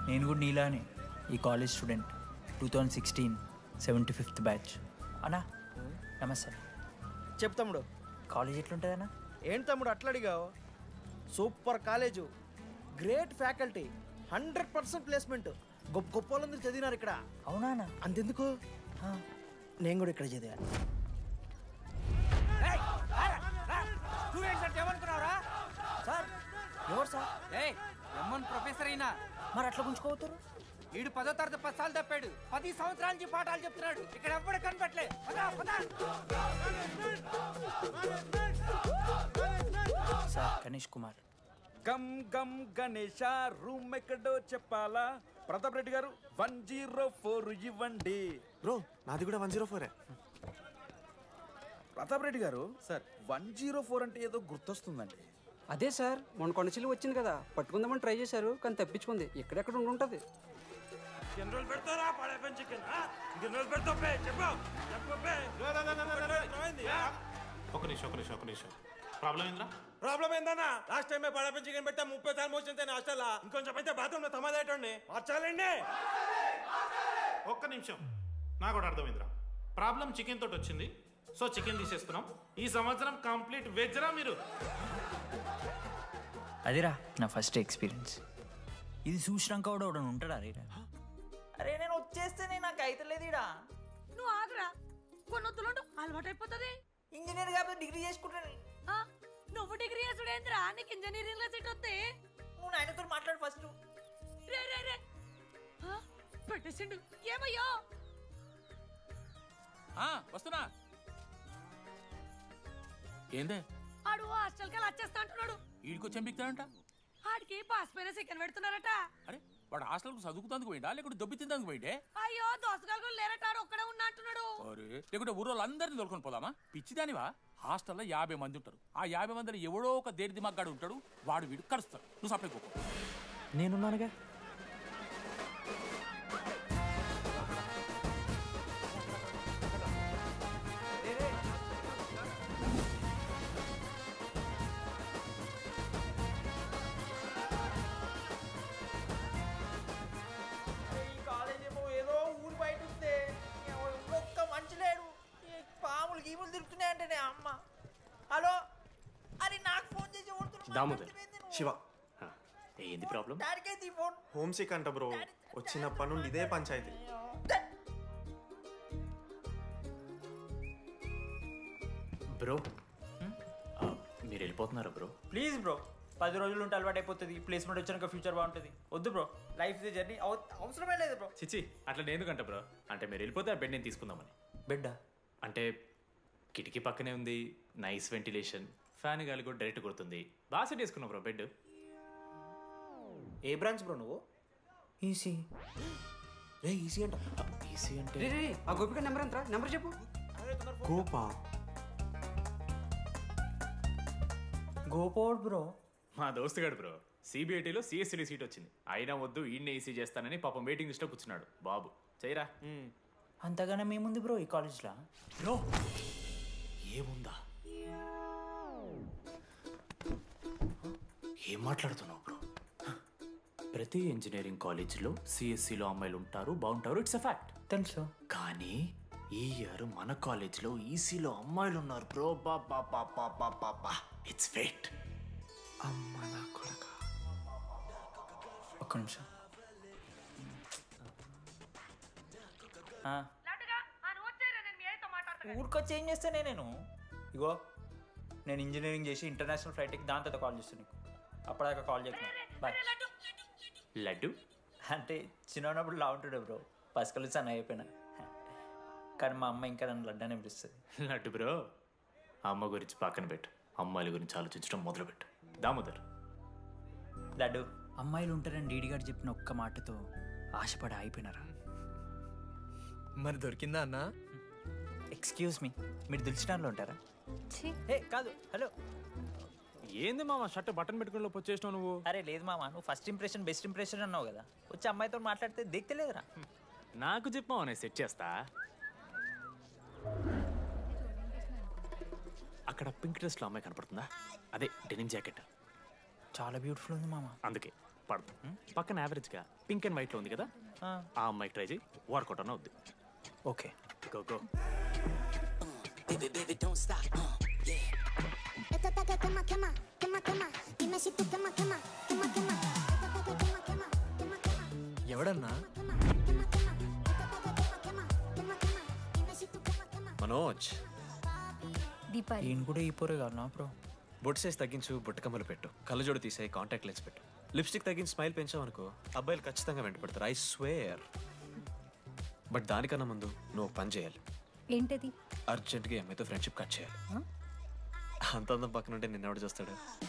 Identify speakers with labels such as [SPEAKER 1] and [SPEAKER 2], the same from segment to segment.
[SPEAKER 1] నేను కూడా నీలానే ఈ college student two thousand sixteen seventy fifth batch అన్నా నమస్తే
[SPEAKER 2] చెప్పు తమ్ముడు
[SPEAKER 1] కాలేజ్ ఎట్లుంటుందన్నా
[SPEAKER 2] ఏంటి తమ్ముడు అట్లా అడిగావు super college great faculty hundred percent placement గొప్ప గొప్ప వాళ్ళందరూ చదివినారు ఇక్కడ
[SPEAKER 1] అవునా అన్న
[SPEAKER 2] అంతెందుకు నేను కూడా ఇక్కడ చదివా
[SPEAKER 3] స్టూడెంట్స్ అంటే ఏమనుకున్నావురా
[SPEAKER 1] సార్ ఎవరు సార్
[SPEAKER 3] ఏయ్ ఎమ్మన్ ప్రొఫెసర్ అయినా
[SPEAKER 1] మరి అట్లా గుంజుకోవుతారు
[SPEAKER 3] వీడు పదో తరగతి పది సార్లు తప్పాడు పది సంవత్సరాల నుంచి పాఠాలు చెప్తున్నాడు ఇక్కడ ఎవ్వడు కనపట్లే పదా పదా
[SPEAKER 1] సార్ గణేష్ కుమార్
[SPEAKER 4] గమ్ గమ్ గణేష రూమ్ ఎక్కడో చెప్పాలా ప్రతాప్ రెడ్డి గారు వన్ జీరో ఫోర్ ఇవ్వండి
[SPEAKER 5] బ్రో నాది కూడా వన్ జీరో ఫోరే
[SPEAKER 4] ప్రతాప్ రెడ్డి గారు సార్ వన్ జీరో ఫోర్ అంటే ఏదో గుర్తొస్తుందండి
[SPEAKER 6] అదే సార్ మొన్న కొండచిల్లు వచ్చింది కదా పట్టుకుందామని ట్రై చేశారు కానీ తప్పించుకుంది ఎక్కడెక్కడ ఉండి ఉంటుంది
[SPEAKER 7] ఒక నిమిషం ఒక నిమిషం ఒక నిమిషం ప్రాబ్లం ఏంద్రా
[SPEAKER 8] ప్రాబ్లం ఏందన్నా లాస్ట్ టైం పడప చికెన్ పెట్టా ముప్పై సార్లు మోసింది హాస్టల్ ఇంకొంచెం అయితే బాత్రూమ్ లో తమాదేటండి మార్చాలండి
[SPEAKER 7] ఒక్క నిమిషం నాకు కూడా అర్థమైందిరా ప్రాబ్లం చికెన్ తోటి వచ్చింది సో చికెన్ తీసేస్తున్నాం ఈ సంవత్సరం కంప్లీట్ వెజ్ రా మీరు
[SPEAKER 1] అదిరా నా ఫస్ట్ ఎక్స్పీరియన్స్ ఇది చూసినాక కూడా ఒకడు ఉంటాడా రే అరే నేను వచ్చేస్తేనే నాకు అయితలేదు ఇడా
[SPEAKER 9] నువ్వు ఆగరా కొన్ని వద్దులుండు అలవాటైపోతుంది
[SPEAKER 1] ఇంజనీర్ కాబట్టి డిగ్రీ చేసుకుంటాను
[SPEAKER 9] ఆ, నువ్వు డిగ్రీ చేసుడేంద్రా నీకు ఇంజనీరింగ్ లో సీట్ వస్తే
[SPEAKER 1] నువ్వు నాయనతో మాట్లాడు ఫస్ట్
[SPEAKER 9] రే రే రే ఆ, పెట్టేసిండు ఏమయ్యో
[SPEAKER 10] వస్తున్నా ఏందే
[SPEAKER 9] ఆడు హాస్టల్ కి వచ్చేస్తా అంటున్నాడు
[SPEAKER 10] ఈడికి వచ్చి ఎంపిక్తాడంట
[SPEAKER 9] ఆడికి పాస్ పైన సెకండ్ పెడుతున్నారట
[SPEAKER 10] అరే వాడు హాస్టల్కు చదువుకుతాందుకు పోయిండా లేకుంటే దెబ్బ తిందానికి పోయిండే
[SPEAKER 9] అయ్యో దోసగాలు లేరట ఆడు ఒక్కడే ఉన్నా అంటున్నాడు
[SPEAKER 10] అరే లేకుంటే ఊరోళ్ళు అందరిని దొరుకుని పోదామా పిచ్చిదానివా హాస్టల్లో యాభై మంది ఉంటారు ఆ యాభై మందిలో ఎవడో ఒక దేడి దిమాగ్గాడు ఉంటాడు వాడు వీడు కలుస్తాడు నువ్వు సప్లై కోకో
[SPEAKER 2] నేనున్నానుగా
[SPEAKER 1] ఈ కాలేజ్ ఏమో ఏదో ఊరు బయట ఉంటే ఒక్క మంచి లేడు ఈ పాములు గీములు తిరుగుతున్నాయంటే అమ్మ హలో అరే నాకు ఫోన్ చేసి
[SPEAKER 5] దామోదర్ శివ
[SPEAKER 7] ఏంది ప్రాబ్లం
[SPEAKER 1] డాడీకైతే ఈ ఫోన్
[SPEAKER 5] హోమ్ సిక్ అంట బ్రో వచ్చినప్పటి నుండి ఇదే పంచాయతీ
[SPEAKER 11] బ్రో మీరు వెళ్ళిపోతున్నారా బ్రో
[SPEAKER 1] ప్లీజ్ బ్రో పది రోజులు ఉంటే అలవాటు అయిపోతుంది ప్లేస్మెంట్ వచ్చాక ఫ్యూచర్ బాగుంటుంది వద్దు బ్రో లైఫ్ జర్నీ అవసరమే లేదు బ్రో
[SPEAKER 11] చిచి అట్లా నేను ఎందుకంట బ్రో అంటే మీరు వెళ్ళిపోతే ఆ బెడ్ నేను తీసుకుందామని
[SPEAKER 1] బెడ్
[SPEAKER 11] అంటే కిటికీ పక్కనే ఉంది నైస్ వెంటిలేషన్ ఫ్యాన్ గాలి కూడా డైరెక్ట్ కొడుతుంది బాగా సెట్ చేసుకున్నావు బ్రో బెడ్
[SPEAKER 1] ఏ బ్రాంచ్ బ్రో నువ్వు ఈసీ
[SPEAKER 5] రే ఈజీ అంట
[SPEAKER 11] ఈసీ అంటే
[SPEAKER 6] రే రే రే, ఆ గోపిక నెంబర్ ఎంతరా నెంబర్ చెప్పు
[SPEAKER 5] గోపా
[SPEAKER 1] గోపోడ్ బ్రో
[SPEAKER 11] మా దోస్తుగాడు బ్రో సిబిఐటీలో సిఎస్సిడి సీట్ వచ్చింది అయినా వద్దు ఈయన్నే ఈసీ చేస్తానని పాపం వెయిటింగ్ లిస్ట్లో కూర్చున్నాడు బాబు చేయరా
[SPEAKER 1] అంతగానే మేముంది బ్రో ఈ కాలేజ్లో
[SPEAKER 11] బ్రో ఏముందా ఏం మాట్లాడుతున్నావు బ్రో ప్రతి ఇంజనీరింగ్ కాలేజీలో సిఎస్సిలో అమ్మాయిలు ఉంటారు బాగుంటారు ఇట్స్ అ ఫ్యాక్ట్
[SPEAKER 1] తెలుసు
[SPEAKER 11] కానీ ఈ ఇయర్ మన కాలేజ్లో ఈసీలో అమ్మాయిలు ఉన్నారు బ్రో బా బా బా బా బా బా బా ఇట్స్ ఫేట్
[SPEAKER 5] అమ్మ నా కొడక
[SPEAKER 1] ఒక్క నిమిషం ఆ,
[SPEAKER 9] లడ్డుగా ఆ నువ్వు వచ్చేరా నేను మీ అయ్యతో మాట్లాడతా
[SPEAKER 1] ఊరికొచ్చి ఏం చేస్తానే నేను ఇగో నేను ఇంజనీరింగ్ చేసి ఇంటర్నేషనల్ ఫ్లైట్ ఎక్కి దాని తర్వాత కాల్ చేస్తాను నీకు అప్పటిదాకా కాల్ చేయకు బాయ్
[SPEAKER 9] లడ్డు
[SPEAKER 11] లడ్డు
[SPEAKER 1] అంటే చిన్నప్పుడు లా ఉంటుండే బ్రో పసకలు సన్న అయిపోయినా కానీ మా అమ్మ ఇంకా నన్ను లడ్డానే పిలుస్తుంది
[SPEAKER 11] లడ్డు బ్రో అమ్మ గురించి పక్కన పెట్టు అమ్మాయిల గురించి ఆలోచించడం మొదలుపెట్టు దామోదర్
[SPEAKER 1] లడ్డు అమ్మాయిలు ఉంటారని డీడీ గారు చెప్పిన ఒక్క మాటతో ఆశపడి అయిపోయినారా
[SPEAKER 2] మరి దొరికిందా అన్నా
[SPEAKER 1] ఎక్స్క్యూజ్ మీ మీరు దిల్చినాలో ఉంటారా ఏ కాదు హలో
[SPEAKER 10] ఏంది మామ షర్ట్ బటన్ పెట్టుకుని లోపు వచ్చేసినావు నువ్వు
[SPEAKER 1] అరే లేదు మామ నువ్వు ఫస్ట్ ఇంప్రెషన్ బెస్ట్ ఇంప్రెషన్ అన్నావు కదా వచ్చి అమ్మాయితో మాట్లాడితే దిక్తలేదురా
[SPEAKER 11] నాకు చెప్పావు నేను సెట్ చేస్తా అక్కడ పింక్ డ్రెస్లో అమ్మాయి కనపడుతుందా అదే డెనిమ్ జాకెట్
[SPEAKER 1] చాలా బ్యూటిఫుల్ ఉంది మామ
[SPEAKER 11] అందుకే పడదు పక్కన యావరేజ్గా పింక్ అండ్ వైట్లో ఉంది కదా ఆ అమ్మాయికి ట్రై చేయి వర్కౌట్ అన్న అవుద్ది
[SPEAKER 2] okay
[SPEAKER 11] go go
[SPEAKER 12] Baby, baby, don't stop. Uh, yeah. Esto está que quema, quema, quema, quema. Dime si tú quema, quema, quema, quema. Esto está que quema, quema, quema, quema.
[SPEAKER 2] ఎవడన్నా మనోజ్
[SPEAKER 13] దీపాలి
[SPEAKER 2] ఈయన కూడా ఈ పోరే కాదు నా bro బొట్టు size తగ్గించు బుట్టకమ్మలు పెట్టు కళ్ళజోడు తీసేయి కాంటాక్ట్ లెన్స్ పెట్టు లిప్స్టిక్ తగ్గించి స్మైల్ పెంచావు అనుకో అబ్బాయిలు ఖచ్చితంగా వెంట పెడతారు ఐ స్వేర్ బట్ దానికన్నా ముందు నువ్వు ఒక పని చేయాలి
[SPEAKER 13] ఏంటది
[SPEAKER 2] అర్జెంట్గా అమ్మాయితో ఫ్రెండ్షిప్ కట్ చేయాలి అంత అందం పక్కన ఉంటే నిన్నెవడు చేస్తాడు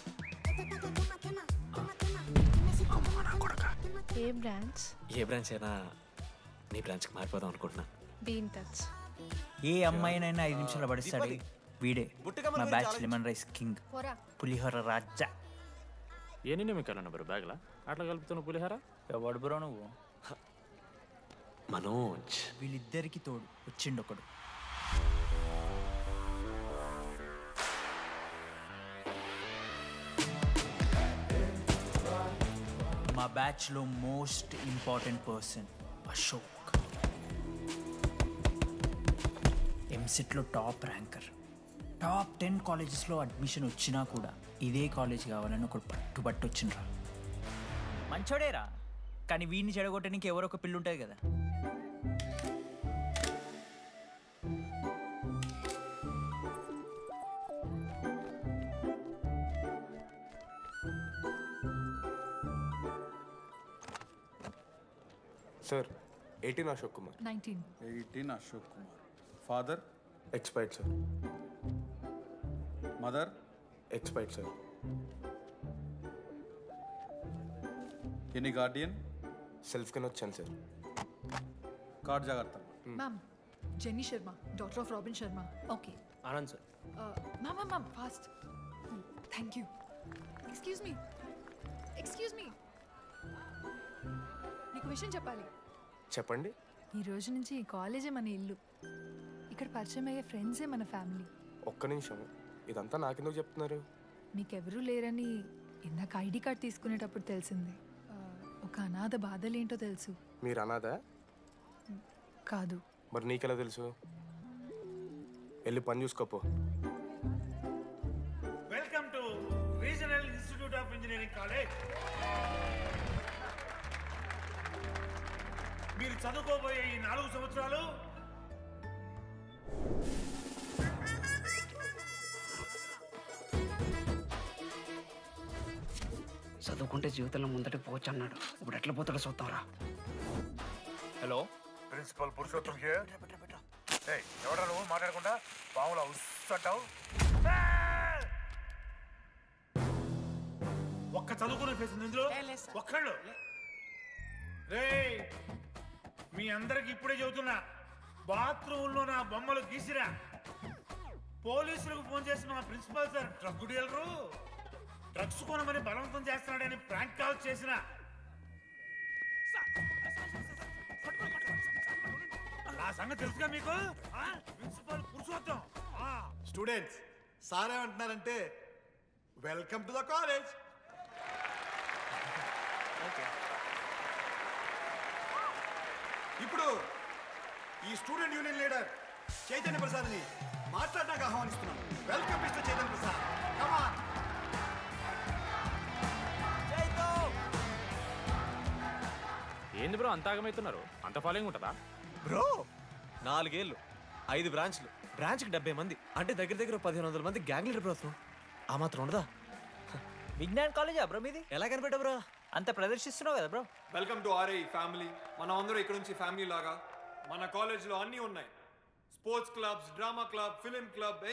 [SPEAKER 14] ఏ బ్రాంచ్
[SPEAKER 2] ఏ బ్రాంచ్ అయినా నీ బ్రాంచ్కి మారిపోదాం అనుకుంటున్నా
[SPEAKER 14] బీన్ టచ్
[SPEAKER 15] ఏ అమ్మాయినైనా ఐదు నిమిషాలు పడిస్తాడు వీడే
[SPEAKER 2] బుట్టకమ్మల
[SPEAKER 15] మా
[SPEAKER 2] గురించి
[SPEAKER 15] బ్యాచ్
[SPEAKER 2] ఆలోచించు.
[SPEAKER 15] లెమన్ రైస్ కింగ్
[SPEAKER 14] పోరా
[SPEAKER 15] పులిహోర రాజా
[SPEAKER 11] ఎన్ని నిమిషాలు బ్రో బ్యాగ్లా అట్లా కలుపుతున్న పులిహార
[SPEAKER 15] ఎవడు బ్రో నువ్వు
[SPEAKER 2] మనోజ్
[SPEAKER 15] వీళ్ళిద్దరికి తోడు వచ్చిండు ఒకడు మా బ్యాచ్లో మోస్ట్ ఇంపార్టెంట్ పర్సన్ అశోక్ ఎంసెట్లో టాప్ ర్యాంకర్ టాప్ టెన్ కాలేజెస్లో అడ్మిషన్ వచ్చినా కూడా ఇదే కాలేజ్ కావాలని ఒకడు పట్టుబట్టు వచ్చిండ్రా మంచోడేరా కానీ వీడిని చెడగొట్టడానికి ఎవరో ఒక పిల్లు ఉంటుంది కదా
[SPEAKER 5] sir eighteen Ashok Kumar
[SPEAKER 14] nineteen
[SPEAKER 4] eighteen Ashok Kumar father
[SPEAKER 5] expired sir
[SPEAKER 4] mother
[SPEAKER 5] expired sir
[SPEAKER 4] any guardian
[SPEAKER 5] self కింద వచ్చాను సార్
[SPEAKER 4] కార్డ్ జాగ్రత్త
[SPEAKER 14] ma'am Jenny Sharma daughter of Robin Sharma okay
[SPEAKER 2] Anand sir
[SPEAKER 14] ma'am ma'am ma'am fast thank you excuse me excuse me నీకు విషయం చెప్పాలి
[SPEAKER 5] చెప్పండి
[SPEAKER 14] ఈ రోజు నుంచి ఈ కాలేజే మన ఇల్లు ఇక్కడ పరిచయం అయ్యే ఫ్రెండ్సే మన ఫ్యామిలీ
[SPEAKER 5] ఒక్క నిమిషం ఇదంతా నాకెందుకు చెప్తున్నారు
[SPEAKER 14] మీకెవరూ లేరని ఇందాక ఐడి కార్డ్ తీసుకునేటప్పుడు తెలిసింది ఆ, ఒక అనాథ బాధలేంటో తెలుసు
[SPEAKER 5] మీరు అనాదా
[SPEAKER 14] కాదు
[SPEAKER 5] మరి నీకెలా తెలుసు వెళ్ళి పని చూసుకోపో
[SPEAKER 16] welcome to regional institute of engineering college మీరు చదువుకోబోయే ఈ నాలుగు సంవత్సరాలు
[SPEAKER 6] చదువుకుంటే జీవితంలో ముందటికి పోవచ్చు అన్నాడు ఇప్పుడు ఎట్లా పోతాడో చూద్దాంరా
[SPEAKER 2] హలో
[SPEAKER 16] ప్రిన్సిపల్ పురుషోత్తం హియర్ ఎవడా నువ్వు మాట్లాడకుండా పాములా ఉస్సంటావు ఒక్క చదువుకునే ఫేస్ ఉంది ఇందులో ఒక్కళ్ళు రే మీ అందరికి ఇప్పుడే చెబుతున్నా బాత్రూంలో నా బొమ్మలు గీసిరా పోలీసులకు ఫోన్ చేసి మా principal sir drug dealer drugs కొనమని బలవంతం చేస్తున్నాడని ప్రాంక్ కాల్ చేసిన ఆ సంగతి తెలుసుగా మీకు ఆ? ప్రిన్సిపల్ పురుషోత్తం ఆ.
[SPEAKER 17] స్టూడెంట్స్ సార్ ఏమంటున్నారంటే వెల్కమ్ టు ద కాలేజ్ ఇప్పుడు ఈ స్టూడెంట్ యూనియన్ లీడర్ చైతన్య ప్రసాద్ని మాట్లాడడానికి ఆహ్వానిస్తున్నాం welcome mister Chaitanya Prasad come on
[SPEAKER 11] ఏంది బ్రో అంత ఆగమవుతున్నారు అంత ఫాలోయింగ్ ఉంటుందా
[SPEAKER 2] బ్రో నాలుగేళ్ళు ఐదు బ్రాంచ్లు బ్రాంచ్కి డెబ్బై మంది అంటే దగ్గర దగ్గర పదిహేను వందల మంది గ్యాంగ్ లీడర్ బ్రో ఆ మాత్రం ఉండదా
[SPEAKER 15] విజ్ఞాన్ కాలేజా బ్రో మీది
[SPEAKER 2] ఎలా కనిపెట్టా బ్రో
[SPEAKER 15] అంత ప్రదర్శిస్తున్నావు కదా bro
[SPEAKER 18] welcome to RI family మనం అందరూ ఇక్కడ నుంచి ఫ్యామిలీ లాగా మన కాలేజ్లో అన్నీ ఉన్నాయి sports clubs drama club film club